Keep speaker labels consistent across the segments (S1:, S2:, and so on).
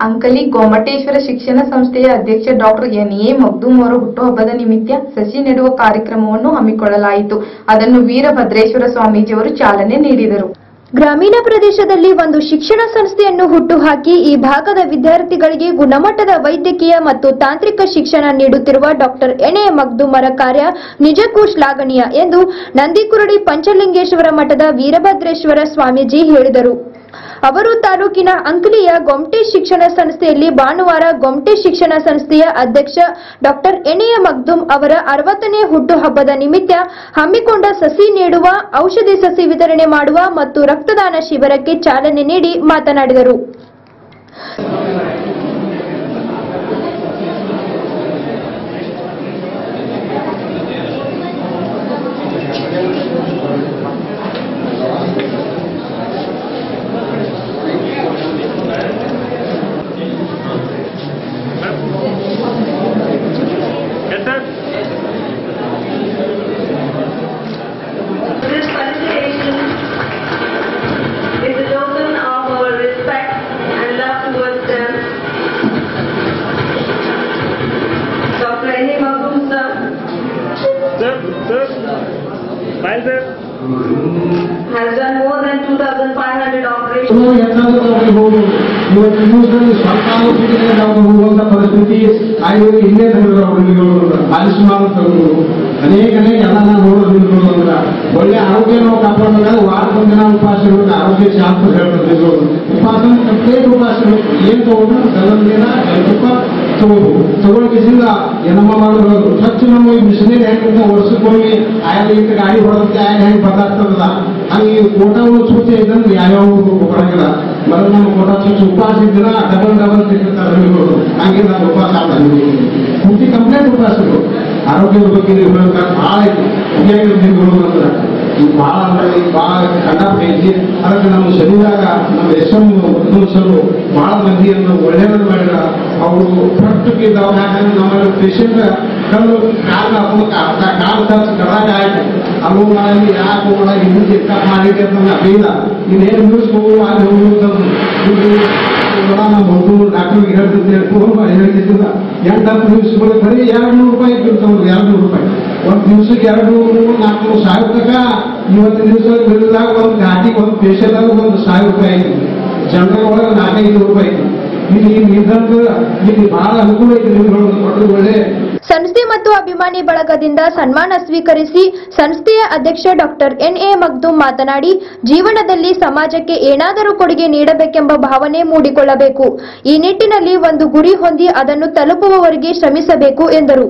S1: ಅಂಕಲಿ ಗೊಮಟೇಶ್ವರ ಶಿಕ್ಷಣ ಸಂಸ್ಥೆಯ ಅಧ್ಯಕ್ಷ ಡಾಕ್ಟರ್ ಎನ್ ಎ ಮಗ್ದೂಮ್ ಅವರ ಹುಟ್ಟುಹಬ್ಬದ ನಿಮಿತ್ತ ಸಸಿ ನೆಡುವ ಕಾರ್ಯಕ್ರಮವನ್ನು ಹಮ್ಮಿಕೊಳ್ಳಲಾಯಿತು ಅದನ್ನು ವೀರಭದ್ರೇಶ್ವರ ಸ್ವಾಮೀಜಿಯವರು ಚಾಲನೆ ನೀಡಿದರು
S2: ಗ್ರಾಮೀಣ ಪ್ರದೇಶದಲ್ಲಿ ಒಂದು ಶಿಕ್ಷಣ ಸಂಸ್ಥೆಯನ್ನು ಹುಟ್ಟುಹಾಕಿ ಈ ಭಾಗದ ವಿದ್ಯಾರ್ಥಿಗಳಿಗೆ ಗುಣಮಟ್ಟದ ವೈದ್ಯಕೀಯ ಮತ್ತು ತಾಂತ್ರಿಕ ಶಿಕ್ಷಣ ನೀಡುತ್ತಿರುವ ಡಾಕ್ಟರ್ ಎಣೆ ಮಗ್ದುಮರ ಕಾರ್ಯ ನಿಜಕ್ಕೂ ಶ್ಲಾಘನೀಯ ಎಂದು ನಂದಿಕುರಡಿ ಪಂಚಲಿಂಗೇಶ್ವರ ಮಠದ ವೀರಭದ್ರೇಶ್ವರ ಸ್ವಾಮೀಜಿ ಹೇಳಿದರು ಅವರು ತಾಲೂಕಿನ ಅಂಕಲಿಯ ಗೊಮ್ಟೆ ಶಿಕ್ಷಣ ಸಂಸ್ಥೆಯಲ್ಲಿ ಭಾನುವಾರ ಗೊಮ್ಟೆ ಶಿಕ್ಷಣ ಸಂಸ್ಥೆಯ ಅಧ್ಯಕ್ಷ ಡಾಕ್ಟರ್ ಎಣೆಯ ಮಗ್ದುಮ್ ಅವರ ಅರವತ್ತನೇ ಹುಟ್ಟುಹಬ್ಬದ ನಿಮಿತ್ತ ಹಮ್ಮಿಕೊಂಡ ಸಸಿ ನೀಡುವ ಔಷಧಿ ಸಸಿ ವಿತರಣೆ ಮಾಡುವ ಮತ್ತು ರಕ್ತದಾನ ಶಿಬಿರಕ್ಕೆ ಚಾಲನೆ ನೀಡಿ ಮಾತನಾಡಿದರು
S3: Yes, sir.
S4: This felicitation is a token of our respect and love towards them. Dr. Eni Magum sir
S3: Sir, sir. Smile, sir.
S4: has done more than 2,500 operations.
S5: ಸುಮಾರು ಹೆಚ್ಚಾದರೂ ಹೋಗಬಹುದು ಇವತ್ತು ನ್ಯೂಸ್ನಲ್ಲಿ ಸ್ವಲ್ಪ ಆಲೋಚನೆ ನಾವು ಹೋಗುವಂತ ಪರಿಸ್ಥಿತಿ ಆಯುರ್ವೇದ ಹಿಂದೆ ತಗೊಂಡ್ರು ಅವರುಗಳು ಆಯುಷ್ಮಾನ್ ತಗೊಂಡು ಅನೇಕ ಅನೇಕ ಎಲ್ಲ ನಾವು ನೋಡೋದು ಅಂದ್ರೆ ಒಳ್ಳೆ ಆರೋಗ್ಯ ನಾವು ಕಾಪಾಡಿದಾಗ ವಾರಕ್ಕೊಂದು ದಿನ ಉಪವಾಸ ಇರಬೇಕು ಆರೋಗ್ಯ ಶಾಸ್ತ್ರ ಹೇಳ್ತಿದ್ರು ಉಪವಾಸ ಕಂಪ್ಲೀಟ್ ಉಪವಾಸ ಇರಬೇಕು ಏನ್ ತಗೊಂಡ್ರು ಸಲಂದಿನ ತುಪ್ಪ ತಗೋಬೇಕು ತಗೊಳ್ಕಿಸಿಂದ ಏನಮ್ಮ ಮಾಡೋದು ಸ್ವಚ್ಛ ನಮ್ಮ ಈ ಮಿಷನರಿ ಹೆಂಗೆ ವರ್ಷಕ್ಕೊಮ್ಮೆ ಆಯಾದ ಇಂತ ಗಾಡಿ ಹೊಡೋದಕ್ಕೆ ಆಯಾದ ಹೆಂಗೆ ಬದಲಾಗ್ತದಲ್ಲ ಹಂಗೆ ಫೋಟೋ ಸೂಚಿ ಇದ್ದಂದ್ರೆ ಯಾವ್ಯಾವ ಬರಂಗಿಲ್ಲ ಮೊದಲು ನಮ್ಮ ಫೋಟೋ ಸೂಚಿ ಉಪವಾಸ ದಿನ ಡಬಲ್ ಡಬಲ್ ತಿಂತಿರ್ತಾರೆ ಹಳ್ಳಿಗಳು ಹಂಗೆ ನಾವು ಉಪವಾಸ ಆಗ್ತಾರೆ ಪೂರ್ತಿ ಕಂಪ್ಲೇಂಟ್ ಉಪವಾಸಗಳು ಆರೋಗ್ಯದ ಬಗ್ಗೆ ನೀವು ಹೇಳ್ತಾರೆ ಭಾಳ ಐತಿ ಉಪಯೋಗ ದಿನಗಳು ಅಂದ್ರೆ ಈಗ ಭಾಳ ಅಂದ್ರೆ ಈಗ ಭಾಳ ಕಂಡಾಪಟ್ಟೆ ಐತಿ ಅದಕ್ಕೆ ನಮ್ಮ ಶರೀರಾಗ ನಮ್ಮ ಯಶಸ್ಸನ್ನು ಮುನ್ಸಲು ಭಾಳ ಮಂದಿಯನ್ನು ಒಳ್ಳೆಯವರು ಮಾಡಿದ ಅವರು ಪ್ರಸ್ತುತಿ ದವಾಖಾನೆ ನಮ್ಮಲ್ಲಿ ಪೇಷಂಟ್ ಕಲ್ಲು ಕಾಲು ಹಾಕೋಕೆ ಕಾಲು ಖರ್ಚು ಕಡಾಕ ಆಯ್ತು ಅಲ್ಲೂ ಮಾಡಿ ಯಾಕೆ ಹೋಗೋಣ ಇನ್ನೂ ಚೆಕಪ್ ಮಾಡಿದೆ ಅಂತ ನನಗೆ ಅಭಿಲ್ಲ ಇನ್ನೇನು ನ್ಯೂಸ್ ಹೋಗು ಅಲ್ಲಿ ಹೋಗು ಅಂತಂದ್ರು ಇದು ನೋಡ ನಮ್ಮ ಹುಡುಗರು ಡಾಕ್ಟರ್ಗೆ ಹೇಳ್ತಿದ್ದೆ ಫೋನ್ ಮಾಡಿ ಹೇಳ್ತಿದ್ದಿಲ್ಲ ಎಂಟತ್ತು ನ್ಯೂಸ್ಗಳು ಬರೀ ಎರಡು ನೂರು ರೂಪಾಯಿ ಇಟ್ಟಿರ್ತಾವ್ರು ಎರಡು ನೂರು ರೂಪಾಯಿ ಒಂದು ದಿವ್ಸಕ್ಕೆ ಎರಡು ನೂರು ನಾಲ್ಕು ನೂರು ಸಾವಿರ ತನಕ ಇವತ್ತಿನ ದಿವಸ ಬಿಲ್ದಾಗ ಒಂದು ಘಾಟಿಗೆ ಒಂದು ಪೇಷಂಟಾಗ ಒಂದು ಸಾವಿರ ರೂಪಾಯಿ ಐತಿ ಜನರಲ್ ಒಳಗೆ ನಾಲ್ಕೈದು ರೂಪಾಯಿ ಐತಿ ಇಲ್ಲಿ ನಿಂತಂದ್ರೆ ಇಲ್ಲಿ ಬಹಳ ಅನುಕೂಲ ಐತಿ ನಿಮ್ಗಳು ಕೊಟ್ಟರು ಒಳ್ಳೆ
S2: ಸಂಸ್ಥೆ ಮತ್ತು ಅಭಿಮಾನಿ ಬಳಗದಿಂದ ಸನ್ಮಾನ ಸ್ವೀಕರಿಸಿ ಸಂಸ್ಥೆಯ ಅಧ್ಯಕ್ಷ ಡಾಕ್ಟರ್ ಎನ್ ಎ ಮಗ್ದೂಮ್ ಮಾತನಾಡಿ ಜೀವನದಲ್ಲಿ ಸಮಾಜಕ್ಕೆ ಏನಾದರೂ ಕೊಡುಗೆ ನೀಡಬೇಕೆಂಬ ಭಾವನೆ ಮೂಡಿಕೊಳ್ಳಬೇಕು ಈ ನಿಟ್ಟಿನಲ್ಲಿ ಒಂದು ಗುರಿ ಹೊಂದಿ ಅದನ್ನು ತಲುಪುವವರೆಗೆ ಶ್ರಮಿಸಬೇಕು ಎಂದರು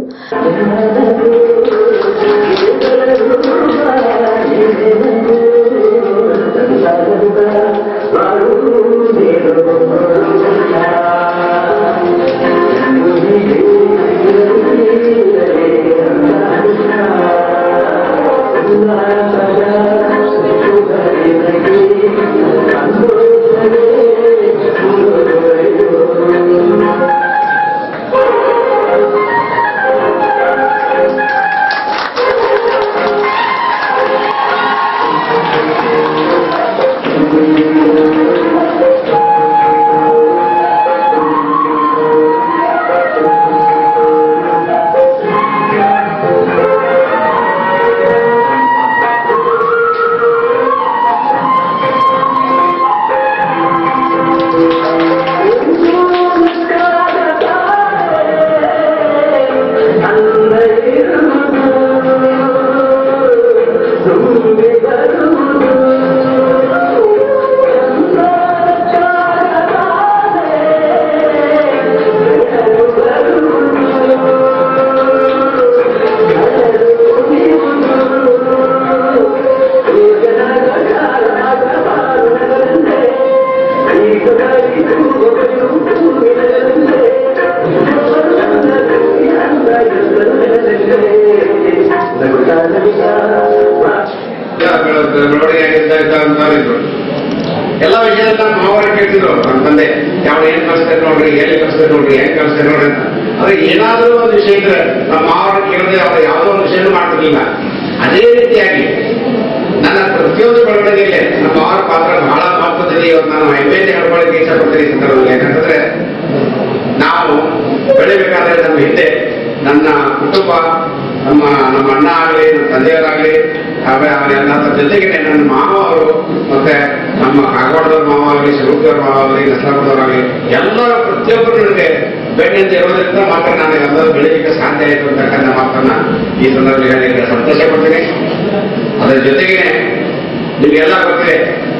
S6: ಬೆಳವಣಿಗೆ ಅಂತಾರಿದ್ರು ಎಲ್ಲ ವಿಷಯದ ಮಾವರ ಕೇಳ್ತಿದ್ರು ನನ್ನ ತಂದೆ ಯಾವ ಏನ್ ಕಲಿಸ್ತಾರೆ ನೋಡ್ರಿ ಎಲ್ಲಿ ಕಲಿಸ್ತಾರೆ ನೋಡ್ರಿ ಹೆಂಗ್ ಕಲಿಸ್ತಾರೆ ನೋಡ್ರಿ ಅಂತ ಆದ್ರೆ ಏನಾದ್ರೂ ಒಂದು ವಿಷಯ ಇದ್ರೆ ನಮ್ಮ ಮಾವರ ಕೇಳಿದ್ರೆ ಅವ್ರು ಯಾವುದೋ ಒಂದು ವಿಷಯ ಮಾಡ್ತಿರ್ಲಿಲ್ಲ ಅದೇ ರೀತಿಯಾಗಿ ನನ್ನ ಪ್ರತಿಯೊಂದು ಬೆಳವಣಿಗೆಯಲ್ಲಿ ನಮ್ಮ ಮಾವರ ಪಾತ್ರ ಬಹಳ ಮಹತ್ವದಲ್ಲಿ ಇವತ್ತು ನಾನು ಹೆಮ್ಮೆಯಿಂದ ಹೇಳ್ಕೊಳ್ಳಿಕ್ಕೆ ಇಷ್ಟಪಡ್ತೀನಿ ಈ ಸಂದರ್ಭದಲ್ಲಿ ಯಾಕಂತಂದ್ರೆ ಸ್ವಲ್ಪ ನಮ್ಮ ನಮ್ಮ ಅಣ್ಣ ಆಗಲಿ ನಮ್ಮ ತಂದೆಯವರಾಗಲಿ ಆಮೇಲೆ ಅವರೆಲ್ಲ ಜೊತೆಗೆ ನನ್ನ ಮಾವ ಅವರು ಮತ್ತೆ ನಮ್ಮ ಕಾಗವಾಡದವ್ರ ಮಾವ ಆಗಲಿ ಶಿವಕುಮಾರ್ ಮಾವ ಆಗಲಿ ನಸರಾಬದವರಾಗಲಿ ಎಲ್ಲರೂ ಪ್ರತಿಯೊಬ್ಬರು ನನಗೆ ಬೆನ್ನಿಂದ ಇರೋದ್ರಿಂದ ಮಾತ್ರ ನಾನು ಎಲ್ಲರೂ ಬೆಳೀಲಿಕ್ಕೆ ಸಾಧ್ಯ ಆಯಿತು ಅಂತಕ್ಕಂಥ ಮಾತನ್ನ ಈ ಸಂದರ್ಭದಲ್ಲಿ ಹೇಳಲಿಕ್ಕೆ ಸಂತೋಷ ಪಡ್ತೀನಿ ಅದರ ಜೊತೆಗೆ ನಿಮಗೆಲ್ಲ ಗೊತ್ತಿದೆ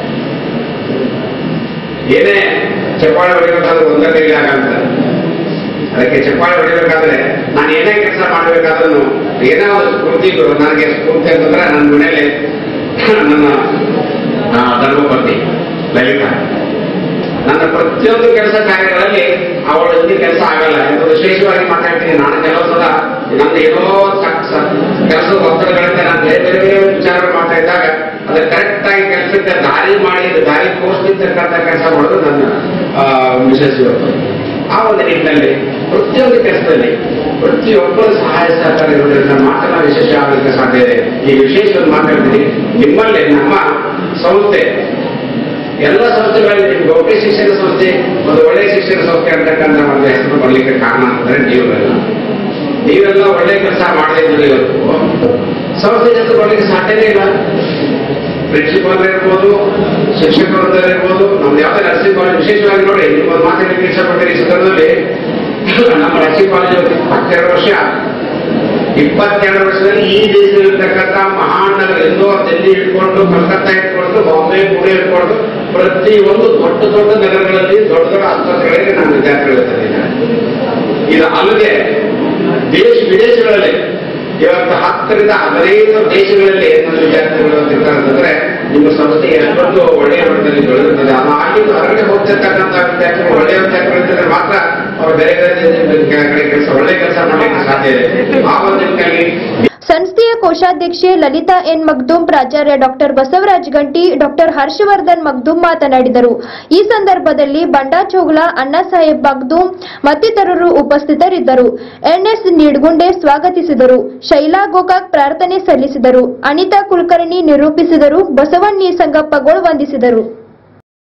S6: ಏನೇ ಚಪ್ಪಾಳೆ ಹೊಡಿಬೇಕಾದ್ರೆ ಒಂದೇ ಕೈಲಿ ಆಗಂತ ಅದಕ್ಕೆ ಚಪ್ಪಾಳೆ ಹೊಡಿಬೇಕಾದ್ರೆ ನಾನು ಏನೇ ಕೆಲಸ ಮಾಡಬೇಕಾದ್ರೂ ಏನೋ ಒಂದು ಸ್ಫೂರ್ತಿ ಕೊಡು. ನನಗೆ ಸ್ಫೂರ್ತಿ ಅಂತಂದ್ರೆ ನನ್ನ ಮನೆಯಲ್ಲಿ ನನ್ನ ಆ, ಧರ್ಮಪತ್ನಿ ಲಲಿತಾ ನನ್ನ ಪ್ರತಿಯೊಂದು ಕೆಲಸ ಕಾರ್ಯಗಳಲ್ಲಿ ಅವಳ ಜೊತೆ ಕೆಲಸ ಆಗಲ್ಲ ಎಂದು ವಿಶೇಷವಾಗಿ ಮಾತಾಡ್ತೀನಿ ನಾನು ಕೆಲವು ಸಲ ನನ್ನ ಏನೋ ಕೆಲಸದ ಒತ್ತಡಗಳಿಂದ ನಾನು ಬೇರೆ ಬೇರೆ ಬೇರೆ ವಿಚಾರಗಳು ಮಾಡ್ತಾ ಇದ್ದಾಗ ಅದು ಕರೆಕ್ಟ್ ಆಗಿ ಕೆಲಸಕ್ಕೆ ದಾರಿ ಮಾಡಿ ದಾರಿ ತೋರಿಸ್ತಿರ್ತಕ್ಕಂಥ ಕೆಲಸ ಮಾಡೋದು ನನ್ನ ಮಿಸಸ್ ಇವತ್ತು ಆ ಒಂದು ನಿಟ್ಟಿನಲ್ಲಿ ಪ್ರತಿಯೊಂದು ಕೆಲಸದಲ್ಲಿ ಪ್ರತಿಯೊಬ್ಬರ ಸಹಾಯ ಸಹಕಾರ ಇರೋದ್ರಿಂದ ಮಾತ್ರ ನಾವು ಯಶಸ್ವಿ ಆಗಲಿಕ್ಕೆ ಸಾಧ್ಯ ಇದೆ ಈ ವಿಶೇಷವಾಗಿ ಮಾತಾಡ್ತೀನಿ ನಿಮ್ಮಲ್ಲಿ ನಮ್ಮ ಸಂಸ್ಥೆ ಎಲ್ಲ ಸಂಸ್ಥೆಗಳಲ್ಲಿ ನಿಮ್ಗೆ ಒಳ್ಳೆ ಶಿಕ್ಷಣ ಸಂಸ್ಥೆ ಒಂದು ಒಳ್ಳೆಯ ಶಿಕ್ಷಣ ಸಂಸ್ಥೆ ಅಂತಕ್ಕಂಥ ಒಂದು ಹೆಸರು ಬರಲಿಕ್ಕೆ ಕಾರಣ ಅಂತಂದ್ರೆ ನೀವೆಲ್ಲ ನೀವೆಲ್ಲ ಒಳ್ಳೆ ಕೆಲಸ ಮಾಡದೇ ಇದ್ರೆ ಇವತ್ತು ಸಂಸ್ಥೆ ಹೆಸರು ಬರಲಿಕ್ಕೆ ಸಾಧ್ಯನೇ ಇಲ್ಲ ಪ್ರಿನ್ಸಿಪಾಲ್ ಇರ್ಬೋದು ಶಿಕ್ಷಕರು ಇರ್ಬೋದು ನಮ್ದು ಯಾವುದೇ ನರ್ಸಿಂಗ್ ಕಾಲೇಜ್ ವಿಶೇಷವಾಗಿ ನೋಡಿ ನಿಮ್ಮೊಂದು ಮಾತಾಡಲಿಕ್ಕೆ ಇಷ್ಟಪಡ್ತೀನಿ ಈ ಸಂದರ್ಭದಲ್ಲಿ ನಮ್ಮ ನರ್ಸಿಂಗ್ ಕಾಲೇಜು ಇಪ್ಪತ್ತೆರಡು ವರ್ಷ ಇಪ್ಪತ್ತೆರಡು ವರ್ಷದಲ್ಲಿ ಈ ದೇಶದಲ್ಲಿರ್ತಕ್ಕಂಥ ಮಹಾನ್ ನಗರ ಇಂದೋರ್ ದಿಲ್ಲಿ ಇಟ್ಕೊಂಡು ಕಲ್ಕತ್ತಾ ಇಟ್ಕೊಂಡು ಬಾಂಬೆ ಪುಣೆ ಇಟ್ಕೊಂಡು ಪ್ರತಿ ಒಂದು ದೊಡ್ಡ ದೊಡ್ಡ ನಗರಗಳಲ್ಲಿ ದೊಡ್ಡ ದೊಡ್ಡ ಆಸ್ಪತ್ರೆಗಳಿಗೆ ನಾನು ವಿದ್ಯಾರ್ಥಿಗಳು ತಂದಿದ್ದೇನೆ ಇದು ಅಲ್ಲದೆ ದೇಶ ವಿದೇಶಗಳಲ್ಲಿ ಇವತ್ತು ಹತ್ತರಿಂದ ಹದಿನೈದು ದೇಶಗಳಲ್ಲಿ ನನ್ನ ವಿದ್ಯಾರ್ಥಿಗಳು ಇರ್ತಾರೆ ಅಂತಂದ್ರೆ ನಿಮ್ಮ ಸಂಸ್ಥೆ ಎಷ್ಟೊಂದು ಒಳ್ಳೆಯ ಮಟ್ಟದಲ್ಲಿ ಬೆಳೆದಿರ್ತದೆ ಅದು ಆಗಿದ್ದು ಹೊರಗಡೆ ಹೋಗ್ತಿರ್ತಕ್ಕಂಥ ವಿದ್ಯಾರ್ಥಿಗಳು ಒಳ್ಳೆಯ ವಿದ್ಯಾರ್ಥಿಗಳು ಇದ್ದರೆ ಮಾತ್ರ ಅವರು ಬೇರೆ ಬೇರೆ ದೇಶದ ಕಡೆ ಕೆಲಸ ಒಳ್ಳೆ ಕೆಲಸ ಮಾಡಲಿಕ್ಕೆ ಸಾಧ್ಯ ಇದೆ ಆ ಒಂದು ನಿಟ್ಟಿನಲ್ಲಿ
S2: ಸಂಸ್ಥೆಯ ಕೋಶಾಧ್ಯಕ್ಷೆ ಲಲಿತಾ ಎನ್ ಮಗ್ದುಂ ಪ್ರಾಚಾರ್ಯ ಡಾಕ್ಟರ್ ಬಸವರಾಜ್ ಗಂಟಿ ಡಾಕ್ಟರ್ ಹರ್ಷವರ್ಧನ್ ಮಗ್ದುಂ ಮಾತನಾಡಿದರು ಈ ಸಂದರ್ಭದಲ್ಲಿ ಬಂಡಾ ಚೋಗ್ಲಾ ಅಣ್ಣಾಸಾಹೇಬ್ ಮಗ್ದುಂ ಮತ್ತಿತರರು ಉಪಸ್ಥಿತರಿದ್ದರು ಎನ್ಎಸ್ ನೀಡ್ಗುಂಡೆ ಸ್ವಾಗತಿಸಿದರು ಶೈಲಾ ಗೋಕಾಕ್ ಪ್ರಾರ್ಥನೆ ಸಲ್ಲಿಸಿದರು ಅನಿತಾ ಕುಲಕರ್ಣಿ ನಿರೂಪಿಸಿದರು ಬಸವಣ್ಣಿ ಸಂಗಪ್ಪಗೋಳ್ ವಂದಿಸಿದರು